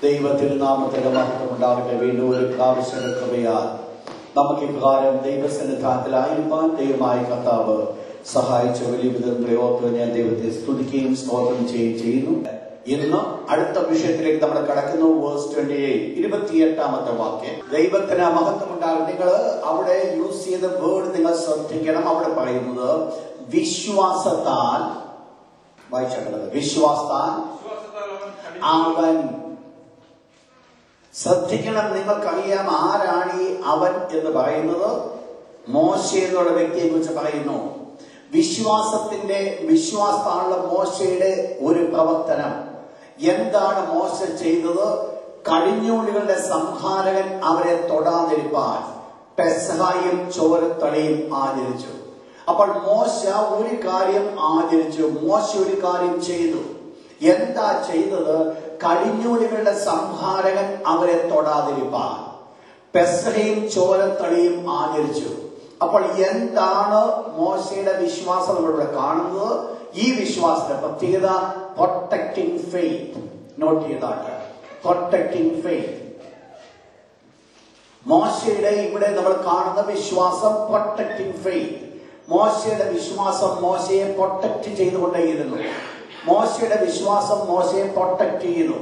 ദൈവത്തിരുനാമത്തിന്റെ മഹത്വം ഉണ്ടാകട്ടെ വീണ്ടും ഒരു പ്രാവശ്യം കൃപയാൽ നമുക്ക് ഇപ്രകാരം ദൈവസന്നിധാനത്തിലായിരിക്കാൻ ദൈവമായ കർത്താവ് സഹായിച്ച വലിയ വിധത്തിലെ ഓർത്ത് ഞാൻ ദൈവത്തെ സ്തുതിക്കുകയും സ്തോത്രം ചെയ്യുകയും ചെയ്യുന്നു ഇന്ന് അടുത്ത വിഷയത്തിലേക്ക് നമ്മൾ കടക്കുന്നു വേഴ്സ് ട്വന്റി എയ്റ്റ് ഇരുപത്തിയെട്ടാമത്തെ വാക്യം ദൈവത്തിന് മഹത്വം ഉണ്ടാകും നിങ്ങൾ അവിടെ യൂസ് ചെയ്ത വേർഡ് നിങ്ങൾ ശ്രദ്ധിക്കണം അവിടെ പറയുന്നത് വിശ്വാസത്താൽ വായിച്ചേണ്ടത് വിശ്വാസത്താൽ വിശ്വാസത്താൽ അവൻ അവൻ ശ്രദ്ധിക്കണം നിങ്ങൾക്കറിയാം ആരാണ് ഈ അവൻ എന്ന് പറയുന്നത് മോശ എന്നുള്ള വ്യക്തിയെ കുറിച്ച് പറയുന്നു വിശ്വാസത്തിന്റെ വിശ്വാസത്താണുള്ള മോശയുടെ ഒരു പ്രവർത്തനം എന്താണ് മോശ ചെയ്തത് കടിഞ്ഞൂലുകളുടെ സംഹാരകൻ അവരെ തൊടാതിരിപ്പാൻ പെസഹായും ചോരത്തളിയും ആചരിച്ചു അപ്പോൾ മോശ ഒരു കാര്യം ആചരിച്ചു മോശ ഒരു കാര്യം ചെയ്തു എന്താ ചെയ്തത് കടിഞ്ഞൂലുകളുടെ സംഹാരകൻ അവരെ തൊടാതിരിപ്പാൻ പെസഹയും ചോരത്തളിയും ആചരിച്ചു അപ്പോൾ എന്താണ് മോശയുടെ വിശ്വാസം നമ്മളിവിടെ കാണുന്നത് ഈ വിശ്വാസത്തിന്റെ പ്രത്യേകത പ്രൊട്ടക്ടിങ് ഫെയ്ത്ത് നോട്ട് ചെയ്താട്ട് പ്രൊട്ടക്ടിങ് ഫെയ്ത്ത് മോശയുടെ ഇവിടെ നമ്മൾ കാണുന്ന വിശ്വാസം പ്രൊട്ടക്ടിങ് ഫെയ്ത്ത് മോശയുടെ വിശ്വാസം മോശയെ പ്രൊട്ടക്ട് ചെയ്തുകൊണ്ടേയിരുന്നു മോശയുടെ വിശ്വാസം മോശയെ പ്രൊട്ടക്ട് ചെയ്തു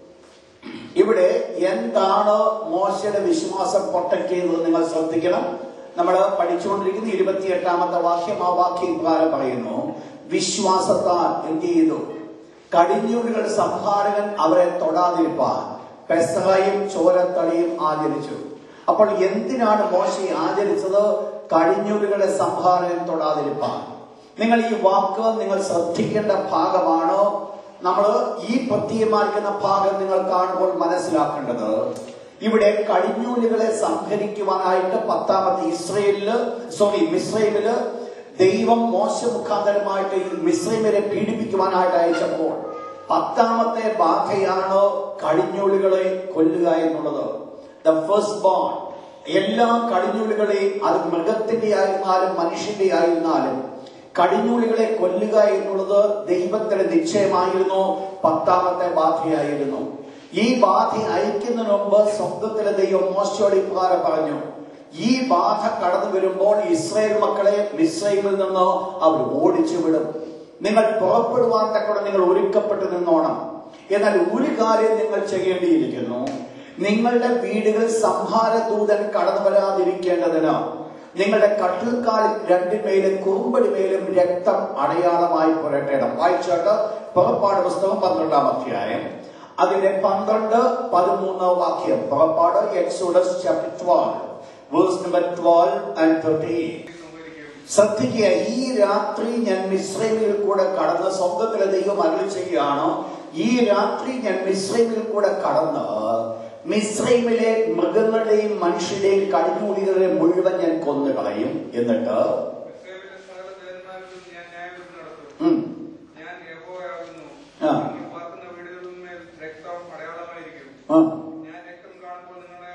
ഇവിടെ എന്താണ് മോശയുടെ വിശ്വാസം പ്രൊട്ടക്ട് ചെയ്തത് നിങ്ങൾ ശ്രദ്ധിക്കണം നമ്മൾ പഠിച്ചുകൊണ്ടിരിക്കുന്ന ഇരുപത്തിയെട്ടാമത്തെ വാക്യം ആ വാക്യം പ്രകാരം പറയുന്നു വിശ്വാസത്താൽ എന്ത് ചെയ്തു കടിഞ്ഞൂലുകളുടെ സംഹാരകൻ അവരെ തൊടാതിരിപ്പാൻ പെസഹയും ചോരത്തളിയും ആചരിച്ചു അപ്പോൾ എന്തിനാണ് മോശ ആചരിച്ചത് കടിഞ്ഞൂലുകളുടെ സംഹാരകൻ തൊടാതിരിപ്പാൻ നിങ്ങൾ ഈ വാക്ക് നിങ്ങൾ ശ്രദ്ധിക്കേണ്ട ഭാഗമാണ് നമ്മൾ ഈ പ്രത്യയമായിരിക്കുന്ന ഭാഗം നിങ്ങൾ കാണുമ്പോൾ മനസ്സിലാക്കേണ്ടത് ഇവിടെ കടിഞ്ഞൂലുകളെ സംഹരിക്കുവാനായിട്ട് പത്താമത്തെ ഇസ്രയേലില് സോറി മിസ്രൈമില് ദൈവം മോശ മുഖാന്തരമായിട്ട് ഈ മിസ്രൈമിനെ പീഡിപ്പിക്കുവാനായിട്ട് അയച്ചപ്പോൾ പത്താമത്തെ ബാധയാണ് കടിഞ്ഞൂലുകളെ കൊല്ലുക എന്നുള്ളത് ദ ഫസ്റ്റ് ബോൺ എല്ലാ കടിഞ്ഞൂലുകളെയും അത് മൃഗത്തിന്റെ ആയിരുന്നാലും മനുഷ്യന്റെ ആയിരുന്നാലും കടിഞ്ഞൂലുകളെ കൊല്ലുക എന്നുള്ളത് ദൈവത്തിന്റെ നിശ്ചയമായിരുന്നു പത്താമത്തെ ബാധയായിരുന്നു ഈ ബാധ അയക്കുന്നതിന് മുമ്പ് സ്വന്തത്തിലെ ദൈവം മോശയോട് ഇപ്രകാരം പറഞ്ഞു ഈ ബാധ കടന്നു വരുമ്പോൾ ഇസ്രായേൽ മക്കളെ മിസ്രൈമിൽ നിന്ന് അവർ ഓടിച്ചു വിടും നിങ്ങൾ പുറപ്പെടുവാൻ തക്കോടെ നിങ്ങൾ ഒരുക്കപ്പെട്ടു നിന്നോണം എന്നാൽ ഒരു കാര്യം നിങ്ങൾ ചെയ്യേണ്ടിയിരിക്കുന്നു നിങ്ങളുടെ വീടുകളിൽ സംഹാര ദൂതൻ കടന്നു വരാതിരിക്കേണ്ടതിന് നിങ്ങളുടെ കട്ടിൽക്കാലിൽ രണ്ടിന്മേലും കുറുമ്പടിമേലും രക്തം അടയാളമായി പുരട്ടണം വായിച്ചാട്ട് പുറപ്പാട് പുസ്തകം പന്ത്രണ്ടാം അധ്യായം അതിന്റെ പന്ത്രണ്ട് പതിമൂന്ന് വാക്യം പുറപ്പാട് Exodus chapter twelve verse number twelve and thirteen സംഭവിക്കും ശ്രദ്ധിക്കുക ഈ രാത്രി ഞാൻ മിശ്രമിൽ കൂടെ കടന്ന് സ്വന്തത്തിലെ ദൈവം അരുളി ചെയ്യുകയാണ് ഈ രാത്രി ഞാൻ മിശ്രമിൽ കൂടെ കടന്ന് മിശ്രൈമിലെ മൃഗങ്ങളുടെയും മനുഷ്യരുടെയും കടിഞ്ഞൂലികളെ മുഴുവൻ ഞാൻ കൊന്നു കളയും എന്നിട്ട് ഇസ്രായേലിലെ സകല ദേവന്മാരിലും ഞാൻ ന്യായവിധി നടത്തും ഉം, ഞാൻ യഹോവയാകുന്നു ആ. നിങ്ങൾ പാർക്കുന്ന വീടുകളിന്മേൽ രക്തം അടയാളമായിരിക്കും ആ. ഞാൻ രക്തം കാണുമ്പോൾ നിങ്ങളെ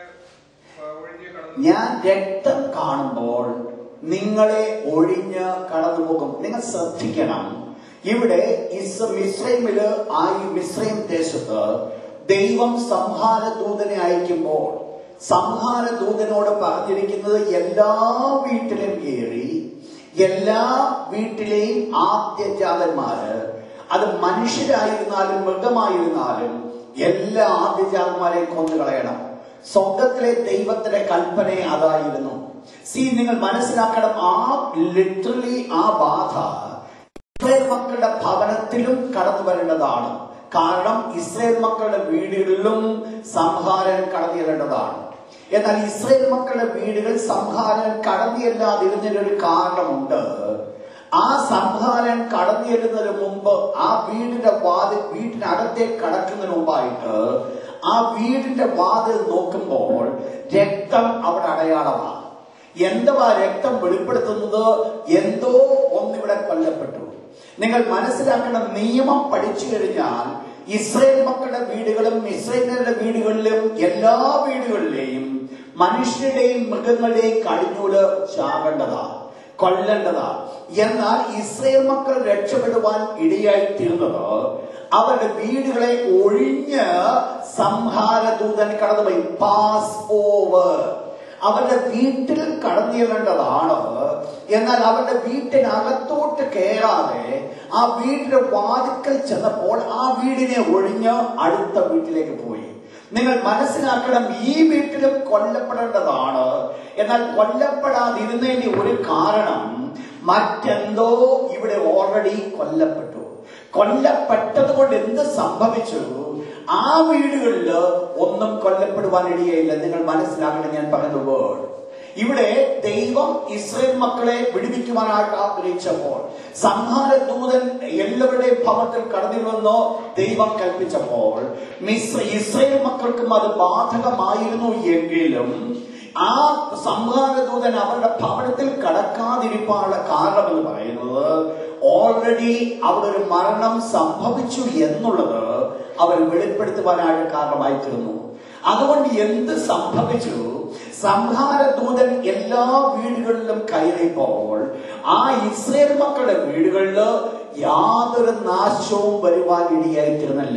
ആ, ഒഴിഞ്ഞ് കടന്നു ഞാൻ രക്തം കാണുമ്പോൾ നിങ്ങളെ ഒഴിഞ്ഞ് കടന്നു പോകും നിങ്ങൾ ശ്രദ്ധിക്കണം ഇവിടെ ഇസ് മിശ്രൈമില് ആ ഈ മിശ്രൈം ദേശത്ത് ദൈവം സംഹാര ദൂതനെ അയക്കുമ്പോൾ സംഹാര ദൂതനോട് പറഞ്ഞിരിക്കുന്നത് എല്ലാ വീട്ടിലും കയറി എല്ലാ വീട്ടിലെയും ആദ്യജാതന്മാര് അത് മനുഷ്യരായിരുന്നാലും മൃഗമായിരുന്നാലും എല്ലാ ആദ്യജാതന്മാരെയും കൊന്നു കളയണം സ്വർഗത്തിലെ ദൈവത്തിന്റെ കൽപ്പന അതായിരുന്നു സി നിങ്ങൾ മനസ്സിലാക്കണം ആ ലിറ്ററലി ആ ബാധ ഇസ്രായേൽ മക്കളുടെ ഭവനത്തിലും കടന്നു വരേണ്ടതാണ് കാരണം ഇസ്രായേൽ മക്കളുടെ വീടുകളിലും സംഹാരൻ കടന്നു ചെല്ലേണ്ടതാണ് എന്നാൽ ഇസ്രായേൽ മക്കളുടെ വീടുകൾ സംഹാരൻ കടന്നില്ലാതിരുന്നതിനൊരു കാരണമുണ്ട് ആ സംഹാരൻ കടന്നു ചെല്ലുന്നതിന് മുമ്പ് ആ വീടിന്റെ വാതിൽ വീട്ടിനകത്തേക്ക് കടക്കുന്നതിന് മുമ്പായിട്ട് ആ വീടിന്റെ വാതിൽ നോക്കുമ്പോൾ രക്തം അവിടെ അടയാളമാണ് എന്തുവാ രക്തം വെളിപ്പെടുത്തുന്നത് എന്തോ ഒന്നിവിടെ കൊല്ലപ്പെട്ടു നിങ്ങൾ മനസ്സിലാക്കണം നിയമം പഠിച്ചു കഴിഞ്ഞാൽ ഇസ്രയേൽ മക്കളുടെ വീടുകളും ഇസ്രയേലിന്റെ വീടുകളിലും എല്ലാ വീടുകളിലെയും മനുഷ്യരുടെയും മൃഗങ്ങളുടെയും കടിഞ്ഞൂല് ചാകേണ്ടതാ കൊല്ലേണ്ടതാ എന്നാൽ ഇസ്രയേൽ മക്കൾ രക്ഷപ്പെടുവാൻ ഇടയായി തീർന്നത് അവരുടെ വീടുകളെ ഒഴിഞ്ഞ് സംഹാരദൂതൻ കടന്നുപോയി പാസ് ഓവർ അവരുടെ വീട്ടിൽ കടന്നു ചെല്ലേണ്ടതാണ് എന്നാൽ അവരുടെ വീട്ടിനകത്തോട്ട് കയറാതെ ആ വീടിന്റെ വാതിക്കൽ ചെന്നപ്പോൾ ആ വീടിനെ ഒഴിഞ്ഞ് അടുത്ത വീട്ടിലേക്ക് പോയി നിങ്ങൾ മനസ്സിലാക്കണം ഈ വീട്ടിലും കൊല്ലപ്പെടേണ്ടതാണ് എന്നാൽ കൊല്ലപ്പെടാതിരുന്നതിന്റെ ഒരു കാരണം മറ്റെന്തോ ഇവിടെ ഓൾറെഡി കൊല്ലപ്പെട്ടു കൊല്ലപ്പെട്ടത് കൊണ്ട് എന്ത് സംഭവിച്ചു ആ വീടുകളിൽ ഒന്നും കൊല്ലപ്പെടുവാൻ ഇടയായില്ല നിങ്ങൾ മനസ്സിലാക്കണം ഞാൻ പറയുന്ന വേർഡ് ഇവിടെ ദൈവം ഇസ്രയേൽ മക്കളെ വിടുവിക്കുവാനായിട്ട് ആഗ്രഹിച്ചപ്പോൾ സംഹാര ദൂതൻ എല്ലാവരുടെയും ഭവനത്തിൽ കടന്നിരുമെന്നോ ദൈവം കൽപ്പിച്ചപ്പോൾ മിസ് ഇസ്രയേൽ മക്കൾക്കും അത് ബാധകമായിരുന്നു എങ്കിലും ആ സംഹാരദൂതൻ അവരുടെ ഭവനത്തിൽ കടക്കാതിരിക്കാനുള്ള കാരണം എന്ന് പറയുന്നത് ഓൾറെഡി അവിടെ ഒരു മരണം സംഭവിച്ചു എന്നുള്ളത് അവർ വെളിപ്പെടുത്തുവാനായിട്ട് കാരണമായി തീർന്നു അതുകൊണ്ട് എന്ത് സംഭവിച്ചു സംഹാരദൂതൻ എല്ലാ വീടുകളിലും കയറിയപ്പോൾ ആ ഇസ്രയേൽ മക്കളുടെ വീടുകളിൽ യാതൊരു നാശവും വരുവാൻ ഇടയായിത്തീർന്നില്ല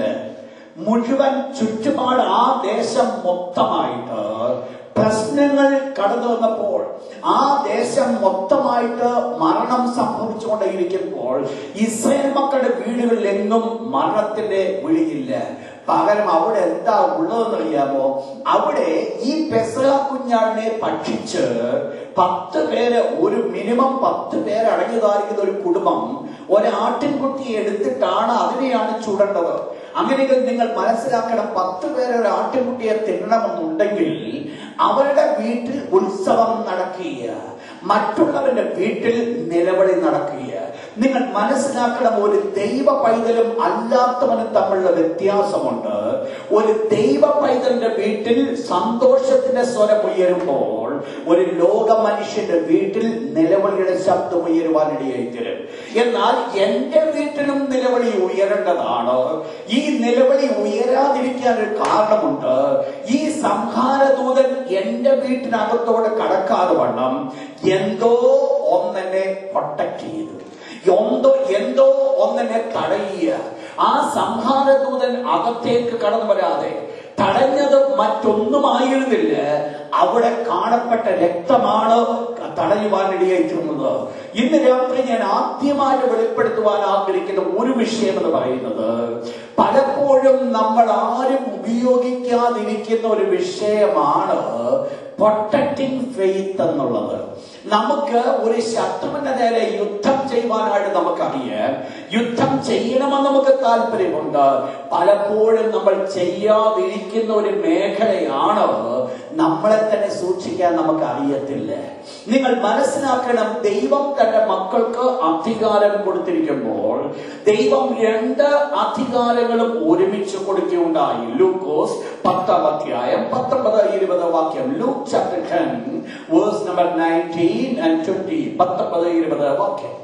മുഴുവൻ ചുറ്റുപാട് ആ ദേശം മൊത്തമായിട്ട് പ്രശ്നങ്ങൾ കടന്നു വന്നപ്പോൾ ആ ദേശം മൊത്തമായിട്ട് മരണം സംഭവിച്ചുകൊണ്ടേയിരിക്കുമ്പോൾ ഇസ്രയേൽ മക്കളുടെ വീടുകളിൽ എങ്ങും മരണത്തിന്റെ വിളിയില്ല പകരം അവിടെ എന്താ ഉള്ളതെന്ന് അറിയാമോ അവിടെ ഈ പെസഹ കുഞ്ഞാടിനെ ഭക്ഷിച്ച് പത്ത് പേര് ഒരു മിനിമം പത്ത് പേര് അടങ്ങിയതായിരിക്കുന്ന ഒരു കുടുംബം ഒരാട്ടിൻകുട്ടിയെ എടുത്തിട്ടാണ് അതിനെയാണ് ചുടേണ്ടത് അങ്ങനെയെങ്കിൽ നിങ്ങൾ മനസ്സിലാക്കണം പത്ത് പേര് ഒരു ആട്ടിൻകുട്ടിയെ തിന്നണമെന്നുണ്ടെങ്കിൽ അവരുടെ വീട്ടിൽ ഉത്സവം നടക്കുക മറ്റുള്ളവരുടെ വീട്ടിൽ നിലവിളി നടക്കുക നിങ്ങൾ മനസ്സിലാക്കണം ഒരു ദൈവ പൈതലും അല്ലാത്തവനും തമ്മിലുള്ള വ്യത്യാസമുണ്ട് ഒരു ദൈവ പൈതലിന്റെ വീട്ടിൽ സന്തോഷത്തിന്റെ സ്വരം ഉയരുമ്പോൾ ഒരു ലോക മനുഷ്യന്റെ വീട്ടിൽ നിലവിളിയുടെ ശബ്ദം ഉയരുവാനിടയായി തരും എന്നാൽ എന്റെ വീട്ടിലും നിലവിളി ഉയരേണ്ടതാണ് ഈ നിലവിളി ഉയരാതിരിക്കാൻ ഒരു കാരണമുണ്ട് ഈ സംഹാരദൂതൻ എന്റെ വീട്ടിനകത്തോട് കടക്കാതെ വണ്ണം എന്തോ ഒന്നെന്നെ പ്രൊട്ടക്ട് ചെയ്തു എന്തോ എന്തോ ഒന്നിനെ തടയുക ആ സംഹാരദൂതൻ അകത്തേക്ക് കടന്നു വരാതെ തടഞ്ഞത് മറ്റൊന്നുമായിരുന്നില്ല അവിടെ കാണപ്പെട്ട രക്തമാണ് തടയുവാനിടയായിട്ടിരുന്നത് ഇന്ന് രാത്രി ഞാൻ ആദ്യമായിട്ട് വെളിപ്പെടുത്തുവാൻ ആഗ്രഹിക്കുന്ന ഒരു വിഷയം എന്ന് പറയുന്നത് പലപ്പോഴും നമ്മൾ ആരും ഉപയോഗിക്കാതിരിക്കുന്ന ഒരു വിഷയമാണ് പ്രൊട്ടക്റ്റിംഗ് ഫെയ്ത്ത് എന്നുള്ളത് നമുക്ക് ഒരു ശത്രുവിന്റെ നേരെ യുദ്ധം ചെയ്യുവാനായിട്ട് നമുക്കറിയാം യുദ്ധം ചെയ്യണമെന്ന് നമുക്ക് താല്പര്യമുണ്ട് പലപ്പോഴും നമ്മൾ ചെയ്യാതിരിക്കുന്ന ഒരു മേഖലയാണ് നമ്മളെ തന്നെ സൂക്ഷിക്കാൻ നമുക്ക് അറിയത്തില്ല നിങ്ങൾ മനസ്സിലാക്കണം ദൈവം തന്റെ മക്കൾക്ക് അധികാരം കൊടുത്തിരിക്കുമ്പോൾ ദൈവം രണ്ട് അധികാരങ്ങളും ഒരുമിച്ച് കൊടുക്കുകയുണ്ടായി ലൂക്കോസ് പത്താം അധ്യായം പത്തൊമ്പത് ഇരുപത് വാക്യം Luke chapter ten verse number nineteen and twenty പത്തൊമ്പത് ഇരുപത് വാക്യം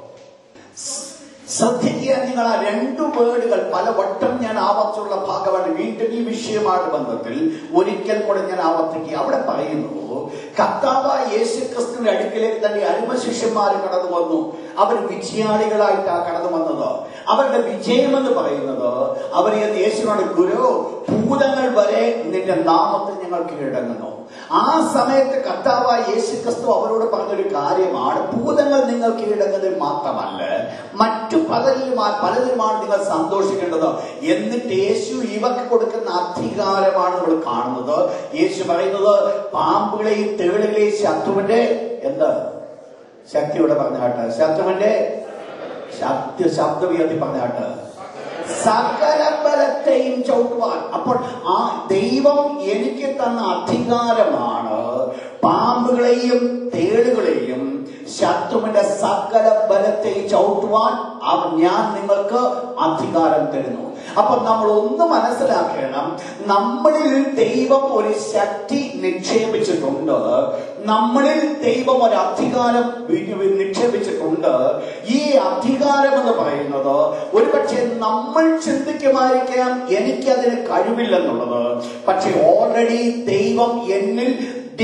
ശ്രദ്ധിക്കുക നിങ്ങൾ ആ രണ്ടു വേർഡുകൾ പല വട്ടം ഞാൻ ആവർത്തിച്ചുള്ള ഭാഗമാണ് വീണ്ടും ഈ വിഷയമായിട്ട് ബന്ധത്തിൽ ഒരിക്കൽ കൂടെ ഞാൻ ആവർത്തിക്കുക അവിടെ പറയുന്നു കർത്താവ് യേശു ക്രിസ്തുവിന്റെ അടുക്കിലേക്ക് തന്നെ അരുമ ശിഷ്യന്മാർ കടന്നു വന്നു അവർ വിജയാളികളായിട്ടാണ് കടന്നു വന്നത് അവരുടെ വിജയം എന്ന് പറയുന്നത് അവർ യേശുവിനോട് ഗുരു ഭൂതങ്ങൾ വരെ നിന്റെ നാമത്തിൽ ഞങ്ങൾ കീഴടങ്ങുന്നു ആ സമയത്ത് കർത്താവായ യേശു ക്രിസ്തു അവരോട് പറഞ്ഞൊരു കാര്യമാണ് ഭൂതങ്ങൾ നിങ്ങൾ കീഴടങ്ങുന്നത് മാത്രമല്ല മറ്റു പലരിലുമാണ് പലതിലുമാണ് നിങ്ങൾ സന്തോഷിക്കേണ്ടത് എന്നിട്ട് യേശു ഇവർക്ക് കൊടുക്കുന്ന അധികാരമാണ് നമ്മൾ കാണുന്നത് യേശു പറയുന്നത് പാമ്പുകളെയും തേളുകളെയും ശത്രുവിന്റെ എന്താ ശക്തിയോടെ പറഞ്ഞാട്ട് ശത്രുവിന്റെ ശക്തി ശബ്ദം ഉയർത്തി പറഞ്ഞാട്ട് സകല ബലത്തെയും ചവിട്ടുവാൻ അപ്പോൾ ആ ദൈവം എനിക്ക് തന്ന അധികാരമാണ് പാമ്പുകളെയും തേളുകളെയും ശത്രുവിന്റെ സകല ബലത്തെയും ചവിട്ടുവാൻ അവൻ ഞാൻ നിങ്ങൾക്ക് അധികാരം തരുന്നു അപ്പൊ നമ്മൾ ഒന്ന് മനസ്സിലാക്കണം നമ്മളിൽ ദൈവം ഒരു ശക്തി നിക്ഷേപിച്ചിട്ടുണ്ട് നമ്മളിൽ ദൈവം ഒരു അധികാരം നിക്ഷേപിച്ചിട്ടുണ്ട് ഈ അധികാരം എന്ന് പറയുന്നത് ഒരുപക്ഷെ നമ്മൾ ചിന്തിക്കുമായിരിക്കാം എനിക്കതിന് കഴിവില്ലെന്നുള്ളത് പക്ഷെ ഓൾറെഡി ദൈവം എന്നിൽ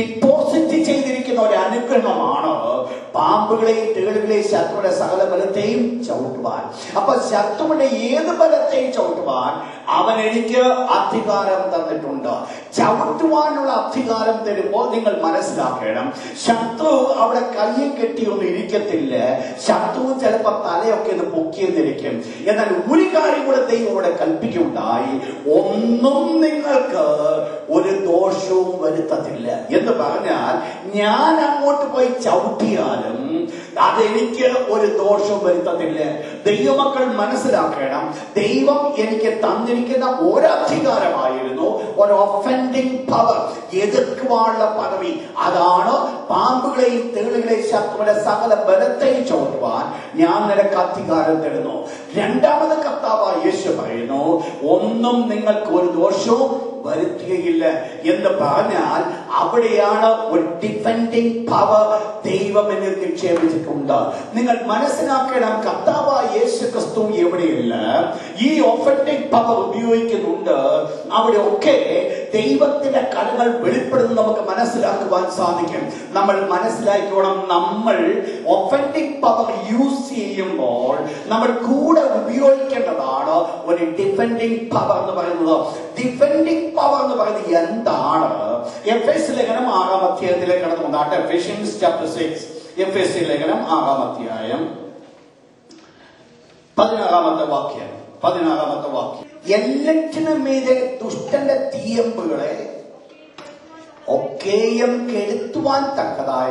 ഡിപ്പോസിറ്റ് ചെയ്തിരിക്കുന്ന ഒരു അനുഗ്രഹമാണ് പാമ്പുകളെയും തേളുകളെയും ശത്രുവിന്റെ സകല ബലത്തെയും ബലത്തെയും ചവിട്ടുവാൻ അപ്പൊ ശത്രുവിന്റെ ഏത് ബലത്തെയും ചവിട്ടുവാൻ അവൻ എനിക്ക് അധികാരം തന്നിട്ടുണ്ട് ചവിട്ടുവാനുള്ള അധികാരം തരുമ്പോൾ നിങ്ങൾ മനസ്സിലാക്കണം ശത്രു അവിടെ കയ്യും കെട്ടിയൊന്നും ഇരിക്കത്തില്ല ശത്രു ചിലപ്പോ തലയൊക്കെ ഒന്ന് പൊക്കിയെന്നിരിക്കും എന്നാൽ ഒരു കാര്യം കൂടെ ദൈവം അവിടെ കൽപ്പിക്കുകയുണ്ടായി ഒന്നും നിങ്ങൾക്ക് ഒരു ദോഷവും വരുത്തത്തില്ല എന്ന് പറഞ്ഞാൽ ഞാൻ അങ്ങോട്ട് പോയി ചവിട്ടിയാലും അതെനിക്ക് ഒരു ദോഷവും വരുത്തത്തില്ല ദൈവമക്കൾ മനസ്സിലാക്കണം ദൈവം എനിക്ക് തന്നിരിക്കുന്ന ഒരധികാരമായിരുന്നു ഒരു ഒഫൻഡിങ് പവർ എതിർക്കുവാനുള്ള പദവി അതാണ് പാമ്പുകളെയും തേളുകളെയും ശത്രുവിന്റെ സകല ബലത്തെയും ചോട്ടുവാൻ ഞാൻ നിനക്ക് അധികാരം തരുന്നു രണ്ടാമത് കർത്താവ് യേശു പറയുന്നു ഒന്നും നിങ്ങൾക്ക് ഒരു ദോഷവും വരുത്തുകയില്ല എന്ന് പറഞ്ഞാൽ അവിടെയാണ് ഒരു ഡിഫെൻഡിങ് പവർ ദൈവം എന്നിൽ നിക്ഷേപിച്ചിട്ടുണ്ട് നിങ്ങൾ മനസ്സിലാക്കണം കർത്താവ് യേശു ക്രിസ്തു എവിടെയില്ല ഈ ഒഫൻഡിങ് പവർ ഉപയോഗിക്കുന്നുണ്ട് അവിടെ ഒക്കെ ദൈവത്തിന്റെ കലകൾ വെളിപ്പെടുന്നത് നമുക്ക് മനസ്സിലാക്കുവാൻ സാധിക്കും നമ്മൾ മനസ്സിലാക്കിക്കോണം നമ്മൾ ഒഫൻഡിങ് പവർ യൂസ് ചെയ്യുമ്പോൾ നമ്മൾ കൂടെ ഉപയോഗിക്കേണ്ടതാണ് ഒരു ഡിഫെൻഡിങ് പവർ എന്ന് പറയുന്നത് ഡിഫെൻഡിങ് പവർ എന്ന് പറയുന്നത് എന്താണ് എഫ് എസ് ലേഖനം ആറാം അധ്യായത്തിലേക്ക് കടന്നു വന്നാട്ടെ Ephesians chapter six F S ലേഖനം ആറാം അധ്യായം പതിനാറാമത്തെ വാക്യം പതിനാറാമത്തെ വാക്യം എല്ലാറ്റിനും മീതെ ദുഷ്ടന്റെ തീയമ്പുകളെ ഒക്കെയും കെടുത്തുവാൻ തക്കതായ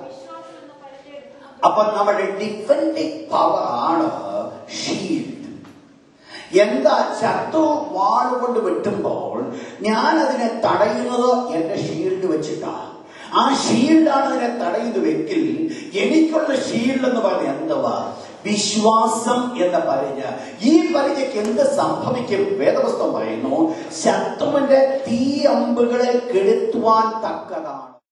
അപ്പൊ നമ്മുടെ ഡിഫൻഡിങ് പവർ ആണ് ഷീൽഡ് എന്താ ശത്രു വാളുകൊണ്ട് വെട്ടുമ്പോൾ ഞാൻ അതിനെ തടയുന്നത് എന്റെ ഷീൽഡ് വെച്ചിട്ടാണ് ആ ഷീൽഡാണ് അതിനെ തടയുന്നതെങ്കിൽ എനിക്കുള്ള ഷീൽഡ് എന്ന് പറഞ്ഞ എന്തുവാ വിശ്വാസം എന്ന പരിച ഈ പരിചയ്ക്ക് എന്ത് സംഭവിക്കും വേദപുസ്തകം പറയുന്നു ശത്രുവിന്റെ തീ അമ്പുകളെ കെടുത്തുവാൻ തക്കതാണ്